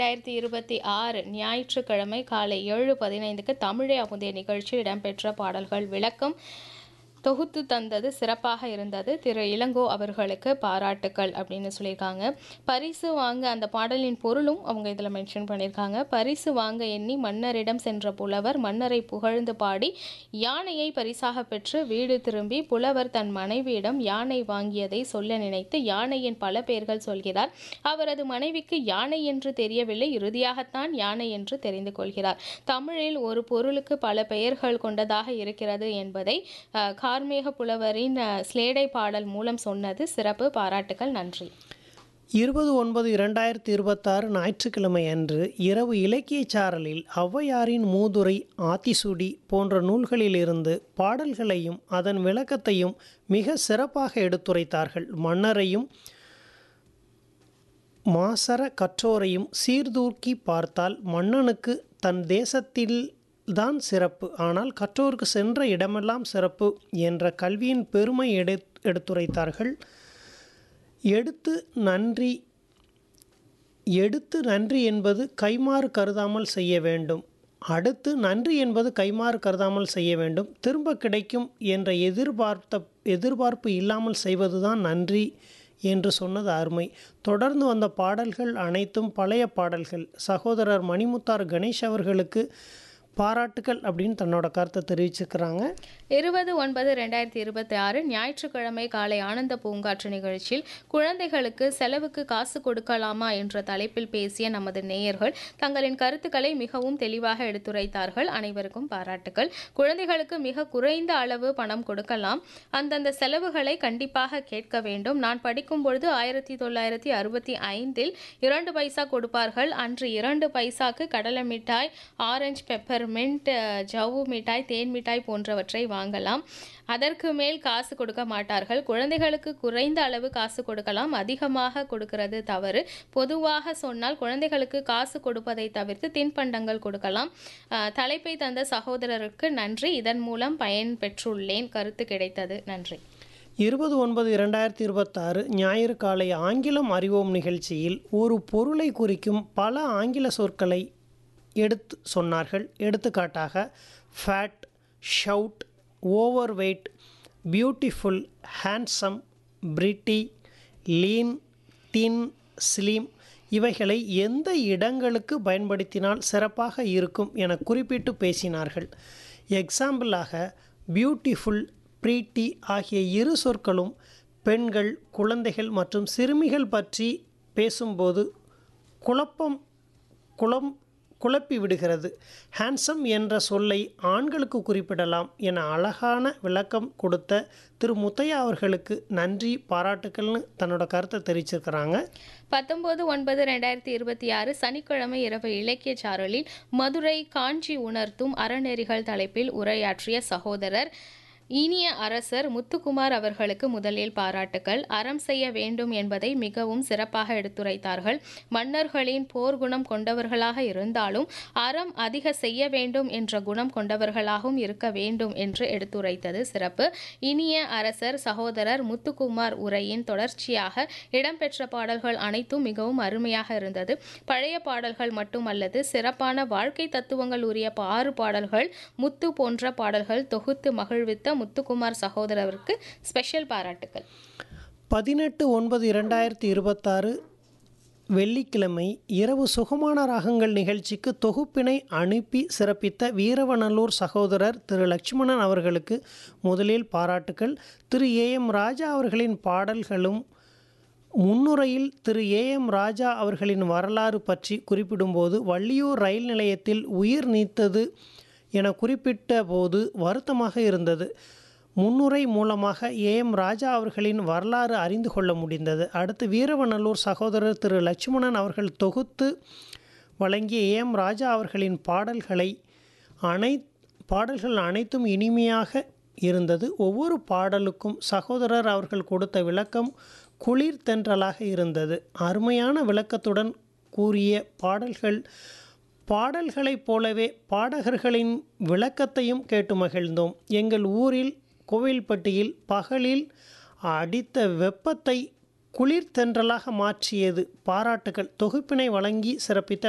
ரெண்டாயிரத்தி இருபத்தி ஆறு ஞாயிற்றுக்கிழமை காலை ஏழு பதினைந்துக்கு தமிழே அமுதே நிகழ்ச்சி இடம்பெற்ற பாடல்கள் விளக்கம் தொகுத்து தந்தது சிறப்பாக இருந்தது திரு இளங்கோ அவர்களுக்கு பாராட்டுக்கள் அப்படின்னு சொல்லியிருக்காங்க பரிசு வாங்க அந்த பாடலின் பொருளும் அவங்க இதில் மென்ஷன் பண்ணியிருக்காங்க பரிசு வாங்க எண்ணி மன்னரிடம் சென்ற புலவர் மன்னரை புகழ்ந்து பாடி யானையை பரிசாக பெற்று வீடு திரும்பி புலவர் தன் மனைவியிடம் யானை வாங்கியதை சொல்ல நினைத்து யானையின் பல பெயர்கள் சொல்கிறார் அவரது மனைவிக்கு யானை என்று தெரியவில்லை இறுதியாகத்தான் யானை என்று தெரிந்து கொள்கிறார் தமிழில் ஒரு பொருளுக்கு பல பெயர்கள் கொண்டதாக இருக்கிறது என்பதை அஹ், கார்மேக புலவரின் அஹ், ஸ்லேடை பாடல் மூலம் சொன்னது சிறப்பு பாராட்டுக்கள் நன்றி இருபது ஒன்பது இரண்டாயிரத்தி இருபத்தாறு ஞாயிற்றுக்கிழமை அன்று இரவு இலக்கியச் சாரலில் ஔவையாரின் மூதுரை ஆத்திசூடி போன்ற நூல்களிலிருந்து பாடல்களையும் அதன் விளக்கத்தையும் மிக சிறப்பாக எடுத்துரைத்தார்கள் மன்னரையும் மாசற கற்றோரையும் சீர்தூக்கி பார்த்தால் மன்னனுக்கு தன் தேசத்தில் தான் சிறப்பு ஆனால் கற்றோருக்கு சென்ற இடமெல்லாம் சிறப்பு என்ற கல்வியின் பெருமை எடு எடுத்துரைத்தார்கள் எடுத்து நன்றி எடுத்து நன்றி என்பது கைமாறு கருதாமல் செய்ய வேண்டும் அடுத்து நன்றி என்பது கைமாறு கருதாமல் செய்ய வேண்டும் திரும்ப கிடைக்கும் என்ற எதிர்பார்த்த எதிர்பார்ப்பு இல்லாமல் செய்வதுதான் நன்றி என்று சொன்னது அருமை தொடர்ந்து வந்த பாடல்கள் அனைத்தும் பழைய பாடல்கள் சகோதரர் மணிமுத்தார் கணேஷ் அவர்களுக்கு பாராட்டுக்கள் அப்படின்னு தன்னோட கருத்தை தெரிவிச்சுக்கிறாங்க இருபது ஒன்பது ரெண்டாயிரத்தி இருபத்தி ஆறு ஞாயிற்றுக்கிழமை காலை ஆனந்த பூங்காற்று நிகழ்ச்சியில் குழந்தைகளுக்கு செலவுக்கு காசு கொடுக்கலாமா என்ற தலைப்பில் பேசிய நமது நேயர்கள் தங்களின் கருத்துக்களை மிகவும் தெளிவாக எடுத்துரைத்தார்கள் அனைவருக்கும் பாராட்டுகள் குழந்தைகளுக்கு மிக குறைந்த அளவு பணம் கொடுக்கலாம் அந்தந்த செலவுகளை கண்டிப்பாக கேட்க வேண்டும் நான் படிக்கும் பொழுது ஆயிரத்தி தொள்ளாயிரத்தி அறுபத்தி ஐந்தில் இரண்டு பைசா கொடுப்பார்கள் அன்று இரண்டு பைசாக்கு கடலை மிட்டாய் ஆரஞ்சு பெப்பர்மெண்ட் ஜவ்வு மிட்டாய் தேன் மிட்டாய் போன்றவற்றை வாங்கலாம் அதற்கு மேல் காசு கொடுக்க மாட்டார்கள் குழந்தைகளுக்கு குறைந்த அளவு காசு கொடுக்கலாம் அதிகமாக கொடுக்கிறது தவறு பொதுவாக சொன்னால் குழந்தைகளுக்கு காசு கொடுப்பதை தவிர்த்து தின்பண்டங்கள் கொடுக்கலாம் அஹ், தலைப்பை தந்த சகோதரருக்கு நன்றி இதன் மூலம் பயன் பெற்றுள்ளேன் கருத்து கிடைத்தது நன்றி இருபது ஒன்பது இரண்டாயிரத்தி இருபத்தாறு ஞாயிறு காலை ஆங்கிலம் அறிவோம் நிகழ்ச்சியில் ஒரு பொருளை குறிக்கும் பல ஆங்கில சொற்களை எடுத்து சொன்னார்கள் எடுத்துக்காட்டாக fat short overweight beautiful handsome pretty lean thin slim இவைகளை எந்த இடங்களுக்கு பயன்படுத்தினால் சிறப்பாக இருக்கும் என குறிப்பிட்டு பேசினார்கள் எக்ஸாம்பிளாக பியூட்டிஃபுல் ப்ரீட்டி ஆகிய இரு சொற்களும் பெண்கள் குழந்தைகள் மற்றும் சிறுமிகள் பற்றி பேசும்போது குழப்பம் குழம் குழப்பி விடுகிறது ஹேண்ட்ஸம் என்ற சொல்லை ஆண்களுக்கு குறிப்பிடலாம் என அழகான விளக்கம் கொடுத்த திரு முத்தையா அவர்களுக்கு நன்றி பாராட்டுக்கள்னு தன்னோட கருத்தை தெரிவிச்சிருக்கிறாங்க பத்தொன்பது ஒன்பது ரெண்டாயிரத்தி இருபத்தி ஆறு சனிக்கிழமை இரவு இலக்கிய சாரலில் மதுரை காஞ்சி உணர்த்தும் அறநெறிகள் தலைப்பில் உரையாற்றிய சகோதரர் இனிய அரசர் முத்துக்குமார் அவர்களுக்கு முதலில் பாராட்டுக்கள் அறம் செய்ய வேண்டும் என்பதை மிகவும் சிறப்பாக எடுத்துரைத்தார்கள் மன்னர்களின் போர் குணம் கொண்டவர்களாக இருந்தாலும் அறம் அதிக செய்ய வேண்டும் என்ற குணம் கொண்டவர்களாகவும் இருக்க வேண்டும் என்று எடுத்துரைத்தது சிறப்பு இனிய அரசர் சகோதரர் முத்துக்குமார் உரையின் தொடர்ச்சியாக இடம்பெற்ற பாடல்கள் அனைத்தும் மிகவும் அருமையாக இருந்தது பழைய பாடல்கள் மட்டுமல்லது சிறப்பான வாழ்க்கை தத்துவங்கள் உரிய ஆறு பாடல்கள் முத்து போன்ற பாடல்கள் தொகுத்து மகிழ்வித்த முத்துக்குமார் சகோதரருக்கு ஸ்பெஷல் பாராட்டுக்கள் பதினெட்டு ஒன்பது இரண்டாயிரத்தி இருபத்தாறு வெள்ளிக்கிழமை இரவு சுகமான ராகங்கள் நிகழ்ச்சிக்கு தொகுப்பினை அனுப்பி சிறப்பித்த வீரவநல்லூர் சகோதரர் திரு லட்சுமணன் அவர்களுக்கு முதலில் பாராட்டுக்கள் திரு ஏ எம் ராஜா அவர்களின் பாடல்களும் முன்னுரையில் திரு ஏ எம் ராஜா அவர்களின் வரலாறு பற்றி குறிப்பிடும்போது வள்ளியூர் ரயில் நிலையத்தில் உயிர் நீத்தது என குறிப்பிட்ட போது வருத்தமாக இருந்தது முன்னுரை மூலமாக ஏ எம் ராஜா அவர்களின் வரலாறு அறிந்து கொள்ள முடிந்தது அடுத்து வீரவநல்லூர் சகோதரர் திரு லட்சுமணன் அவர்கள் தொகுத்து வழங்கிய ஏ எம் ராஜா அவர்களின் பாடல்களை அனை பாடல்கள் அனைத்தும் இனிமையாக இருந்தது ஒவ்வொரு பாடலுக்கும் சகோதரர் அவர்கள் கொடுத்த விளக்கம் குளிர் தென்றலாக இருந்தது அருமையான விளக்கத்துடன் கூறிய பாடல்கள் பாடல்களைப் போலவே பாடகர்களின் விளக்கத்தையும் கேட்டு மகிழ்ந்தோம் எங்கள் ஊரில் கோவில்பட்டியில் பகலில் அடித்த வெப்பத்தை குளிர் தென்றலாக மாற்றியது பாராட்டுகள் தொகுப்பினை வழங்கி சிறப்பித்த